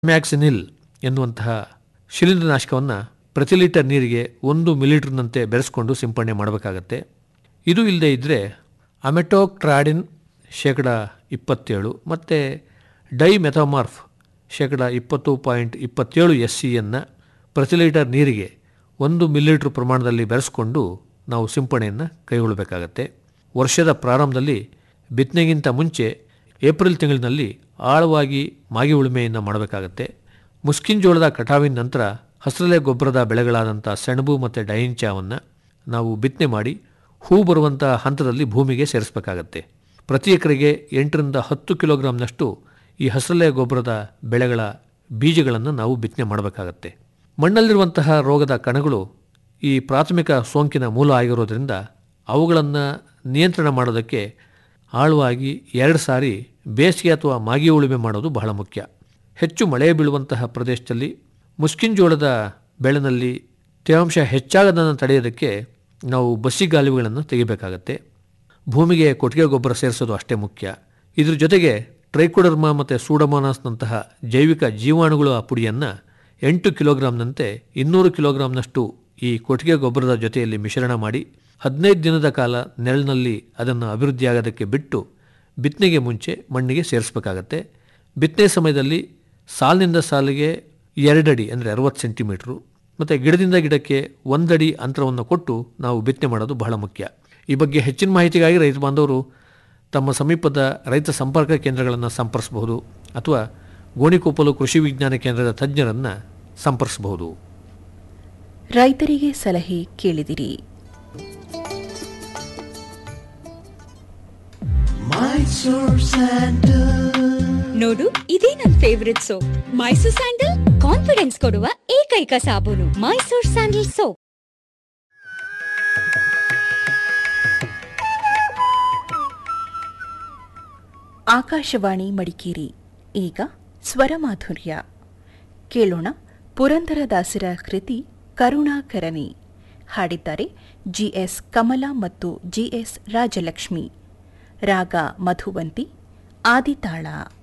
ಮ್ಯಾಕ್ಸಿನಿಲ್ ಎನ್ನುವಂತಹ ಶಿಲೀಂಧ್ರನಾಶಕವನ್ನು ಪ್ರತಿ ಲೀಟರ್ ನೀರಿಗೆ ಒಂದು ಮಿಲಿಲೀಟರ್ನಂತೆ ಬೆರೆಸ್ಕೊಂಡು ಸಿಂಪಡಣೆ ಮಾಡಬೇಕಾಗತ್ತೆ ಇದು ಇಲ್ಲದೆ ಇದ್ದರೆ ಅಮೆಟೋಕ್ಟ್ರಾಡಿನ್ ಶೇಕಡ ಇಪ್ಪತ್ತೇಳು ಮತ್ತು ಡೈಮೆಥಾಮಾರ್ಫ್ ಶೇಕಡ ಇಪ್ಪತ್ತು ಪಾಯಿಂಟ್ ಇಪ್ಪತ್ತೇಳು ಎಸ್ ಸಿಯನ್ನು ಪ್ರತಿ ಲೀಟರ್ ನೀರಿಗೆ ಒಂದು ಮಿಲಿಲೀಟ್ರ್ ಪ್ರಮಾಣದಲ್ಲಿ ಬೆರೆಸ್ಕೊಂಡು ನಾವು ಸಿಂಪಡಣೆಯನ್ನು ಕೈಗೊಳ್ಳಬೇಕಾಗತ್ತೆ ವರ್ಷದ ಪ್ರಾರಂಭದಲ್ಲಿ ಬಿತ್ತನೆಗಿಂತ ಮುಂಚೆ ಏಪ್ರಿಲ್ ತಿಂಗಳಿನಲ್ಲಿ ಆಳವಾಗಿ ಮಾಗಿ ಉಳುಮೆಯನ್ನು ಮಾಡಬೇಕಾಗತ್ತೆ ಮುಸ್ಕಿನ್ ಜೋಳದ ಕಟಾವಿನ ನಂತರ ಹಸಿರೆಲೆ ಗೊಬ್ಬರದ ಬೆಳೆಗಳಾದಂಥ ಸೆಣಬು ಮತ್ತು ಡೈಂಚಾವನ್ನು ನಾವು ಬಿತ್ತನೆ ಮಾಡಿ ಹೂ ಬರುವಂಥ ಹಂತದಲ್ಲಿ ಭೂಮಿಗೆ ಸೇರಿಸಬೇಕಾಗತ್ತೆ ಪ್ರತಿ ಎಕರೆಗೆ ಎಂಟರಿಂದ ಹತ್ತು ಕಿಲೋಗ್ರಾಂನಷ್ಟು ಈ ಹಸಿರೆಲೆ ಗೊಬ್ಬರದ ಬೆಳೆಗಳ ಬೀಜಗಳನ್ನು ನಾವು ಬಿತ್ತನೆ ಮಾಡಬೇಕಾಗತ್ತೆ ಮಣ್ಣಲ್ಲಿರುವಂತಹ ರೋಗದ ಕಣಗಳು ಈ ಪ್ರಾಥಮಿಕ ಸೋಂಕಿನ ಮೂಲ ಆಗಿರೋದ್ರಿಂದ ಅವುಗಳನ್ನು ನಿಯಂತ್ರಣ ಮಾಡೋದಕ್ಕೆ ಆಳವಾಗಿ ಎರಡು ಸಾರಿ ಬೇಸಿಗೆ ಅಥವಾ ಮಾಗಿ ಉಳುಮೆ ಮಾಡೋದು ಬಹಳ ಮುಖ್ಯ ಹೆಚ್ಚು ಮಳೆ ಬೀಳುವಂತಹ ಪ್ರದೇಶದಲ್ಲಿ ಮುಸ್ಕಿನ್ ಜೋಳದ ಬೆಳೆನಲ್ಲಿ ತೇವಾಂಶ ಹೆಚ್ಚಾಗದನ್ನು ತಡೆಯೋದಕ್ಕೆ ನಾವು ಬಸಿಗಾಲುವೆಗಳನ್ನು ತೆಗಿಬೇಕಾಗತ್ತೆ ಭೂಮಿಗೆ ಕೊಟ್ಟಿಗೆ ಗೊಬ್ಬರ ಸೇರಿಸೋದು ಅಷ್ಟೇ ಮುಖ್ಯ ಇದ್ರ ಜೊತೆಗೆ ಟ್ರೈಕೋಡರ್ಮಾ ಮತ್ತು ಸೂಡಮೋನಾಸ್ನಂತಹ ಜೈವಿಕ ಜೀವಾಣುಗಳ ಪುಡಿಯನ್ನು ಎಂಟು ಕಿಲೋಗ್ರಾಂನಂತೆ ಇನ್ನೂರು ಕಿಲೋಗ್ರಾಂನಷ್ಟು ಈ ಕೊಟ್ಟಿಗೆ ಗೊಬ್ಬರದ ಜೊತೆಯಲ್ಲಿ ಮಿಶ್ರಣ ಮಾಡಿ ಹದಿನೈದು ದಿನದ ಕಾಲ ನೆರಳಿನಲ್ಲಿ ಅದನ್ನು ಅಭಿವೃದ್ಧಿಯಾಗೋದಕ್ಕೆ ಬಿಟ್ಟು ಬಿತ್ತನೆಗೆ ಮುಂಚೆ ಮಣ್ಣಿಗೆ ಸೇರಿಸಬೇಕಾಗತ್ತೆ ಬಿತ್ತನೆ ಸಮಯದಲ್ಲಿ ಸಾಲಿನಿಂದ ಸಾಲಿಗೆ ಎರಡಡಿ ಅಂದರೆ ಅರವತ್ತು ಸೆಂಟಿಮೀಟ್ರು ಮತ್ತು ಗಿಡದಿಂದ ಗಿಡಕ್ಕೆ ಒಂದಡಿ ಅಂತರವನ್ನು ಕೊಟ್ಟು ನಾವು ಬಿತ್ತನೆ ಮಾಡೋದು ಬಹಳ ಮುಖ್ಯ ಈ ಬಗ್ಗೆ ಹೆಚ್ಚಿನ ಮಾಹಿತಿಗಾಗಿ ರೈತ ಬಾಂಧವರು ತಮ್ಮ ಸಮೀಪದ ರೈತ ಸಂಪರ್ಕ ಕೇಂದ್ರಗಳನ್ನು ಸಂಪರ್ಕಿಸಬಹುದು ಅಥವಾ ಗೋಣಿಕೊಪ್ಪಲು ಕೃಷಿ ವಿಜ್ಞಾನ ಕೇಂದ್ರದ ತಜ್ಞರನ್ನು ಸಂಪರ್ಕಿಸಬಹುದು ರೈತರಿಗೆ ಸಲಹೆ ಕೇಳಿದಿರಿ ನೋಡು ಇದೇ ನನ್ favourite soap Mysore sandal confidence ಕೊಡುವ ಏಕೈಕ ಸಾಬೂನು ಮೈಸೂರ್ ಸ್ಯಾಂಡಲ್ ಸೋಪ್ ಆಕಾಶವಾಣಿ ಮಡಿಕೇರಿ ಈಗ ಸ್ವರಮಾಧುರ್ಯ ಕೇಳೋಣ ಪುರಂದರದಾಸರ ಕೃತಿ ಕರುಣಾಕರಣಿ ಹಾಡಿದ್ದಾರೆ ಜಿಎಸ್ ಕಮಲ ಮತ್ತು ಜಿಎಸ್ ರಾಜಲಕ್ಷ್ಮಿ ರಾಗ ಮಧುವಂತಿ ಆದಿತಾಳ